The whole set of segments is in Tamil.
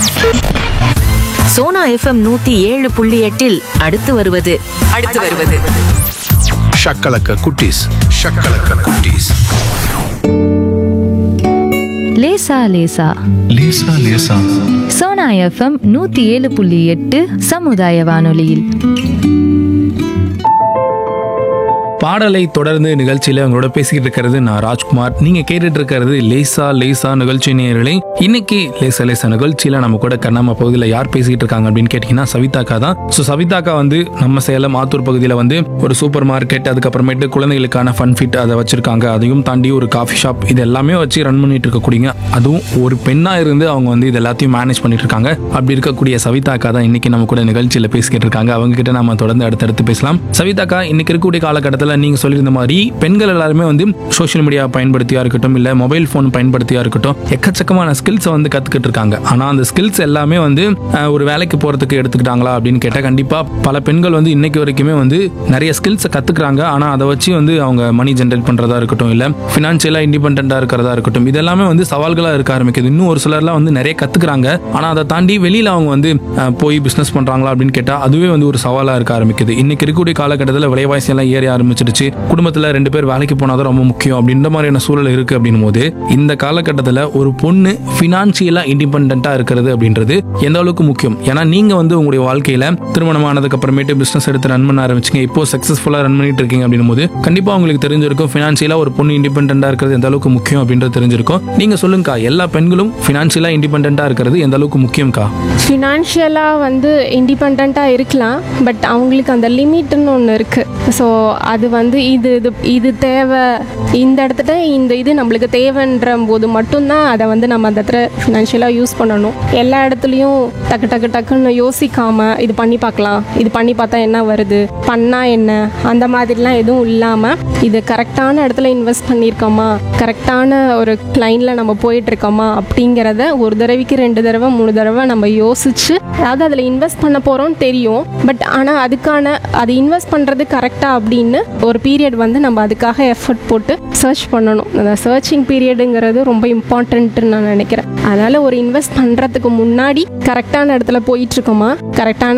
சோனா எஃப்எம் நூத்தி ஏழு புள்ளி எட்டில் அடுத்து வருவது அடுத்து வருவது ஷக்கலக்க குட்டீஸ் ஷக்கலக்க குட்டீஸ் லேசா லேசா லேசா லேசா சோனா எஃப்எம் நூத்தி ஏழு புள்ளி எட்டு சமுதாய வானொலியில் பாடலை தொடர்ந்து நிகழ்ச்சியில உங்களோட பேசிக்கிட்டு இருக்கிறது நான் ராஜ்குமார் நீங்க கேட்டுட்டு இருக்கிறது லேசா லேசா நிகழ்ச்சி நேயர்களே இன்னைக்கு லேசா லேசா நிகழ்ச்சியில நம்ம கூட கண்ணாம பகுதியில் யார் பேசிக்கிட்டு இருக்காங்க அப்படின்னு கேட்டீங்கன்னா சவிதாக்கா தான் ஸோ சவிதாக்கா வந்து நம்ம சேலம் ஆத்தூர் பகுதியில் வந்து ஒரு சூப்பர் மார்க்கெட் அதுக்கப்புறமேட்டு குழந்தைகளுக்கான ஃபன் ஃபிட் அதை வச்சிருக்காங்க அதையும் தாண்டி ஒரு காஃபி ஷாப் இது எல்லாமே வச்சு ரன் பண்ணிட்டு இருக்கக்கூடியங்க அதுவும் ஒரு பெண்ணா இருந்து அவங்க வந்து இது எல்லாத்தையும் மேனேஜ் பண்ணிட்டு இருக்காங்க அப்படி இருக்கக்கூடிய சவிதாக்கா தான் இன்னைக்கு நம்ம கூட நிகழ்ச்சியில பேசிக்கிட்டு இருக்காங்க அவங்க கிட்ட நம்ம தொடர்ந்து அடுத்தடுத்து பேசலாம் சவிதாக்கா இன்னைக்கு இருக்கக்கூடிய காலகட்டத்தில் நீங்க சொல்லியிருந்த மாதிரி பெண்கள் எல்லாருமே வந்து சோஷியல் மீடியா பயன்படுத்தியா இருக்கட்டும் இல்ல மொபைல் ஃபோன் பயன்படுத்தியா இருக்கட்டும் எக்கச்சக்கமான ஸ்கில்ஸை வந்து கத்துக்கிட்டு இருக்காங்க ஆனா அந்த ஸ்கில்ஸ் எல்லாமே வந்து அஹ், ஒரு வேலைக்கு போறதுக்கு எடுத்துக்கிட்டாங்களா அப்படின்னு கேட்டா கண்டிப்பா பல பெண்கள் வந்து இன்னைக்கு வரைக்குமே வந்து நிறைய ஸ்கில்ஸை கத்துக்கிறாங்க ஆனா அதை வச்சு வந்து அவங்க மணி ஜென்ரேட் பண்றதா இருக்கட்டும் இல்ல ஃபினான்ஷியலா இண்டிபெண்டா இருக்கிறதா இருக்கட்டும் இதெல்லாமே வந்து சவால்களா இருக்க ஆரம்பிக்குது இன்னும் ஒரு சிலர்லாம் வந்து நிறைய கத்துக்கிறாங்க ஆனா அதை தாண்டி வெளியில அவங்க வந்து அஹ், போய் பிசினஸ் பண்றாங்களா அப்படின்னு கேட்டா அதுவே வந்து ஒரு சவாலா இருக்க ஆரம்பிக்குது இன்னைக்கு இருக்கக்கூடிய காலகட்டத்தில் விலைவாசி எல்லாம் ஏறி ஆரம்பிச்சிடுச்சு குடும்பத்துல ரெண்டு பேர் வேலைக்கு போனாதான் ரொம்ப முக்கியம் அப்படின்ற மாதிரியான சூழல் இருக்கு அப்படின்னும் போது இந்த காலகட்டத்தில் ஒரு பொண்ணு ஃபினான்ஷியலா இண்டிபெண்டா இருக்கிறது அப்படின்றது எந்த அளவுக்கு முக்கியம் ஏன்னா நீங்க வந்து உங்களுடைய வாழ்க்கையில திருமணம் ஆனதுக்கு அப்புறமேட்டு பிசினஸ் எடுத்து ரன் பண்ண ஆரம்பிச்சிங்க இப்போ சக்சஸ்ஃபுல்லா ரன் பண்ணிட்டு இருக்கீங்க அப்படின்னும் போது கண்டிப்பா உங்களுக்கு தெரிஞ்சிருக்கும் ஃபினான்ஷியலா ஒரு பொண்ணு இண்டிபெண்டா இருக்கிறது எந்த அளவுக்கு முக்கியம் அப்படின்றது தெரிஞ்சிருக்கும் நீங்க சொல்லுங்கக்கா எல்லா பெண்களும் ஃபினான்ஷியலா இண்டிபெண்டா இருக்கிறது எந்த அளவுக்கு முக்கியம்க்கா ஃபினான்ஷியலாக வந்து இண்டிபெண்ட்டாக இருக்கலாம் பட் அவங்களுக்கு அந்த லிமிட்னு ஒன்று இருக்குது ஸோ அது வந்து இது இது இது தேவை இந்த இடத்துல இந்த இது நம்மளுக்கு தேவைன்ற போது மட்டும்தான் அதை வந்து நம்ம அந்த இடத்துல ஃபினான்ஷியலாக யூஸ் பண்ணணும் எல்லா இடத்துலையும் டக்கு டக்கு டக்குன்னு யோசிக்காம இது பண்ணி பார்க்கலாம் இது பண்ணி பார்த்தா என்ன வருது பண்ணால் என்ன அந்த மாதிரிலாம் எதுவும் இல்லாமல் இது கரெக்டான இடத்துல இன்வெஸ்ட் பண்ணியிருக்கோமா கரெக்டான ஒரு லைனில் நம்ம போயிட்டு இருக்கோமா அப்படிங்கிறத ஒரு தடவைக்கு ரெண்டு தடவை மூணு தடவை நம்ம யோசிச்சு அதாவது அதில் இன்வெஸ்ட் பண்ண போகிறோம்னு தெரியும் பட் ஆனால் அதுக்கான அது இன்வெஸ்ட் பண்ணுறது கரெக்டாக அப்படின்னு ஒரு பீரியட் வந்து நம்ம அதுக்காக எஃபர்ட் போட்டு சர்ச் பண்ணணும் அந்த சர்ச்சிங் பீரியடுங்கிறது ரொம்ப இம்பார்ட்டன்ட்டுன்னு நான் நினைக்கிறேன் அதனால் ஒரு இன்வெஸ்ட் பண்ணுறதுக்கு முன்னாடி கரெக்டான இடத்துல போயிட்டு இருக்கோமா கரெக்டான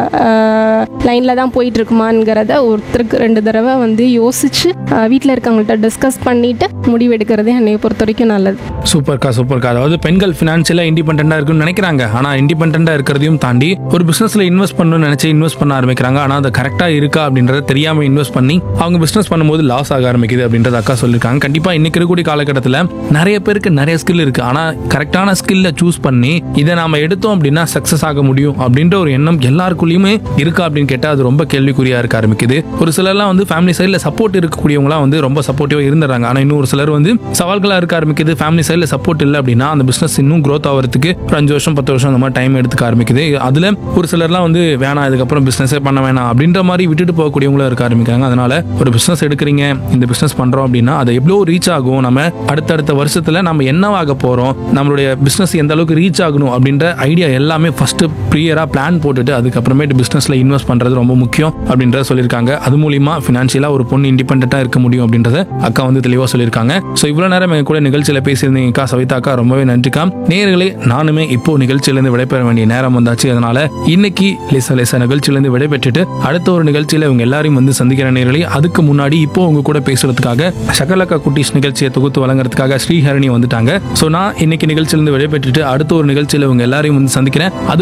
லைனில் தான் போயிட்டு இருக்குமாங்கிறத ஒருத்தருக்கு ரெண்டு தடவை வந்து யோசிச்சு வீட்டில் இருக்கவங்கள்ட்ட டிஸ்கஸ் பண்ணிட்டு முடிவெடுக்கிறது என்னை பொறுத்த வரைக்கும் நல்லது சூப்பர்க்கா சூப்பர்க்கா அதாவது பெண்கள் ஃபினான்ஷியலாக இண்டிபெண்டா இருக்குன்னு நினைக்கிறாங்க ஆனா இண்டிபெண்டா இருக்கிறதையும் தாண்டி ஒரு பிசினஸ்ல இன்வெஸ்ட் பண்ணணும்னு நினைச்சு இன்வெஸ்ட் பண்ண ஆரம்பிக்கிறாங்க ஆனா அது கரெக்டா இருக்கா அப்படின்றத தெரியாம இன்வெஸ்ட் பண்ணி அவங்க பிசினஸ் பண்ணும்போது லாஸ் ஆக ஆரம்பிக்குது அப்படின்றத அக்கா சொல்லியிருக்காங்க கண்டிப்பா இன்னைக்கு இருக்கக்கூடிய காலகட்டத்தில் நிறைய பேருக்கு நிறைய ஸ்கில் இருக்கு ஆனா கரெக்டான ஸ்கில்ல சூஸ் பண்ணி இதை நாம எடுத்தோம் அப்படின்னா சக்சஸ் ஆக முடியும் அப்படின்ற ஒரு எண்ணம் எல்லாருக்குள்ளயுமே இருக்கா அப்படின்னு கேட்டா அது ரொம்ப கேள்விக்குறியா இருக்க ஆரம்பிக்குது ஒரு சிலர்லாம் வந்து ஃபேமிலி சைடில் சப்போர்ட் இருக்கக்கூடியவங்களாம் வந்து ரொம்ப சப்போர்ட்டிவா இருந்துறாங்க ஆனா இன்னும் ஒரு சிலர் வந்து சவால்களா இருக்க ஆரம்பிக்குது ஃபேமிலி சைடில் சப்போர்ட் இல்லை அப்படின்னா அந்த பிசினஸ் இன்னும் growth ஆகிறதுக்கு ஒரு அஞ்சு வருஷம் பத்து வருஷம் அந்த மாதிரி டைம் எடுத்துக்க ஆரம்பிக்குது அதுல ஒரு சிலர்லாம் வந்து வேணாம் இதுக்கப்புறம் பிசினஸே பண்ண வேணாம் அப்படின்ற மாதிரி விட்டுட்டு போகக்கூடியவங்களும் இருக்க ஆரம்பிக்காங்க அதனால ஒரு பிசினஸ் எடுக்கிறீங்க இந்த பிசினஸ் பண்றோம் அப்படின்னா அது எவ்வளோ ரீச் ஆகும் நம்ம அடுத்தடுத்த வருஷத்துல நம்ம என்னவாக போறோம் நம்மளுடைய பிசினஸ் எந்த அளவுக்கு ரீச் ஆகணும் அப்படின்ற ஐடியா எல்லாமே ஃபர்ஸ்ட் ப்ரியரா பிளான் போட்டுட்டு அதுக்கப்புறமேட்டு பிசினஸ்ல இன்வெஸ்ட் பண்றது ரொம்ப முக்கியம் அப்படின்றத சொல்லியிருக்காங்க அது மூலியமா ஃபினான்ஷியலா ஒரு பொண்ணு இண்டிபெண்டா இருக்க முடியும் அப்படின்றத அக்கா வந்து தெளிவா சொல்லியிருக்காங்க ஸோ இவ்வளவு நேரம் எங்க கூட நிகழ்ச்சியில பேசியிருந்தீங்கக்கா சவிதா அக்கா ரொம்பவே நன்றிக்கா நேயர்களே நானுமே இப்போ நிகழ்ச்சியிலிருந்து விடைபெற வேண்டிய நேரம் வந்தாச்சு அதனால இன்னைக்கு லேசா லேசா நிகழ்ச்சியிலிருந்து விடைபெற்றுட்டு அடுத்த ஒரு நிகழ்ச்சியில இவங்க எல்லாரையும் வந்து சந்திக்கிற நேரங்களே அதுக்கு முன்னாடி இப்போ உங்க கூட பேசுறதுக்காக சகலக்கா குட்டீஸ் நிகழ்ச்சியை தொகுத்து வழங்குறதுக்காக ஸ்ரீஹரணி வந்துட்டாங்க ஸோ நான் இன்னைக்கு நிகழ்ச்சியிலிருந்து விடைபெற்றுட்டு அடுத்த ஒரு நிகழ்ச்சியில இவங்க எல்லாரையும் வந்து சந்திக்கிறேன் அது